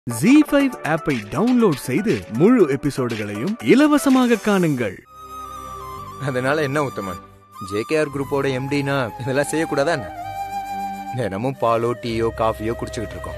G five ஆப்பை download செய்து முழு எபிசோடுகளையும் இலவசமாக காணுங்கள் அதனால என்ன உத்தமன் ஜேகேஆர் குரூப்போட எம்டினா இதெல்லாம் செய்யக்கூடாதா என்ன தினமும் பாலோ டீயோ காஃபியோ குடிச்சுக்கிட்டு இருக்கோம்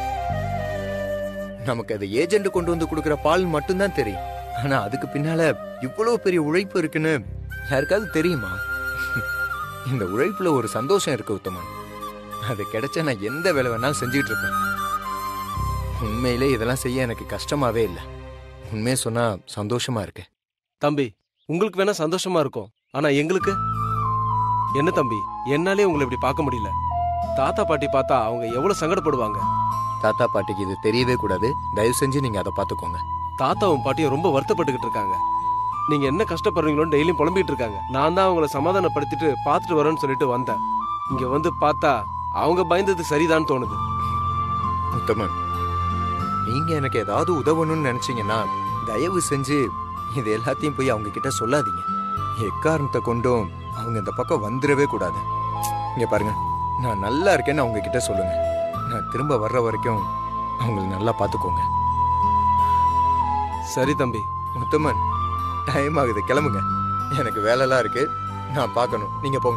நமக்கு அது ஏஜென்ட் கொண்டு வந்து கொடுக்குற பால் மட்டும்தான் தெரியும் ஆனா அதுக்கு பின்னால இவ்வளவு பெரிய உழைப்பு இருக்குன்னு யாருக்காவது தெரியுமா இந்த உழைப்புல ஒரு சந்தோஷம் இருக்கு உத்தமன் அது கிடைச்சா நான் எந்த வேலை வேணாலும் செஞ்சுட்டு இருப்பேன் உண்மையிலே இதெல்லாம் செய்ய எனக்கு கஷ்டமாவே இல்லை உண்மையை சொன்னா சந்தோஷமா இருக்கு தம்பி உங்களுக்கு வேணா சந்தோஷமா இருக்கும் ஆனா எங்களுக்கு என்ன தம்பி என்னாலே உங்களை இப்படி பார்க்க முடியல தாத்தா பாட்டி பார்த்தா அவங்க எவ்வளவு சங்கடப்படுவாங்க தாத்தா பாட்டிக்கு இது தெரியவே கூடாது தயவு செஞ்சு நீங்க அதை பாத்துக்கோங்க தாத்தாவும் பாட்டியும் ரொம்ப வருத்தப்பட்டுக்கிட்டு இருக்காங்க நீங்க என்ன கஷ்டப்படுறீங்களோன்னு டெய்லியும் புலம்பிட்டு இருக்காங்க நான் தான் அவங்கள சமாதானப்படுத்திட்டு பார்த்துட்டு வரேன்னு சொல்லிட்டு வந்தேன் இங்க வந்து பார்த்தா அவங்க பயந்தது சரிதான் தோணுது உத்தமன் நீங்க எனக்கு ஏதாவது உதவணும்னு நினைச்சீங்கன்னா தயவு செஞ்சு இது எல்லாத்தையும் போய் அவங்க கிட்ட சொல்லாதீங்க எக்காரணத்தை கொண்டும் அவங்க இந்த பக்கம் வந்துடவே கூடாது இங்க பாருங்க நான் நல்லா இருக்கேன்னு அவங்க கிட்ட சொல்லுங்க நான் திரும்ப வர்ற வரைக்கும் அவங்களை நல்லா பாத்துக்கோங்க சரி தம்பி உத்தமன் டைம் ஆகுது கிளம்புங்க எனக்கு வேலைலாம் இருக்கு நான் பார்க்கணும் நீங்க போங்க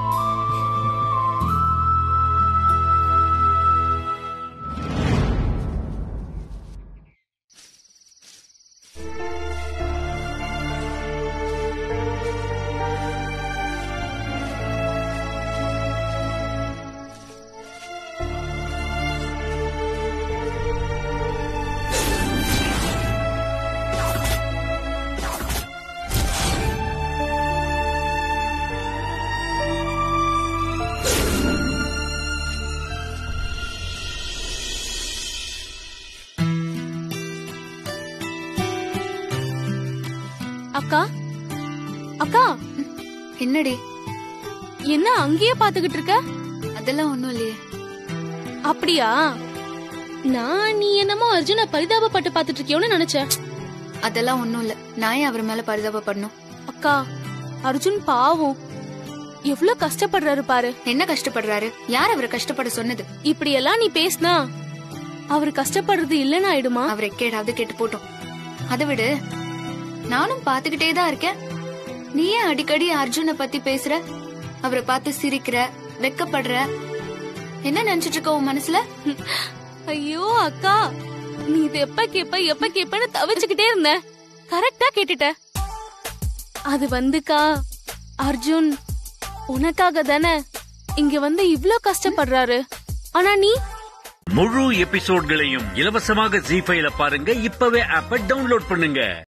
அக்கா அக்கா என்னடி என்ன அங்கேயே பாத்துக்கிட்டு இருக்க அதெல்லாம் ஒண்ணும் இல்லையே அப்படியா நான் நீ என்னமோ அர்ஜுன பரிதாபப்பட்டு பாத்துட்டு இருக்கியோன்னு நினைச்சேன் அதெல்லாம் ஒண்ணும் இல்ல நான் ஏன் அவர் மேல பரிதாபப்படணும் அக்கா அர்ஜுன் பாவம் எவ்வளவு கஷ்டப்படுறாரு பாரு என்ன கஷ்டப்படுறாரு யார் அவரை கஷ்டப்பட சொன்னது இப்படி எல்லாம் நீ பேசினா அவர் கஷ்டப்படுறது இல்லைன்னு ஆயிடுமா அவரை கேடாவது கேட்டு போட்டோம் அதை விடு நானும் பாத்துக்கிட்டே தான் இருக்கேன் நீ ஏன் அடிக்கடி அர்ஜுனை பத்தி பேசுற அவரை பார்த்து சிரிக்கிற வெக்கப்படுற என்ன நினைச்சிட்டு இருக்க உன் மனசுல ஐயோ அக்கா நீ இது எப்ப கேப்ப எப்ப கேப்பன்னு தவிச்சுக்கிட்டே இருந்த கரெக்டா கேட்டுட்ட அது வந்துக்கா அர்ஜுன் உனக்காக தானே இங்க வந்து இவ்ளோ கஷ்டப்படுறாரு ஆனா நீ முழு எபிசோட்களையும் இலவசமாக ஜி ஃபைல பாருங்க இப்பவே ஆப்ப டவுன்லோட் பண்ணுங்க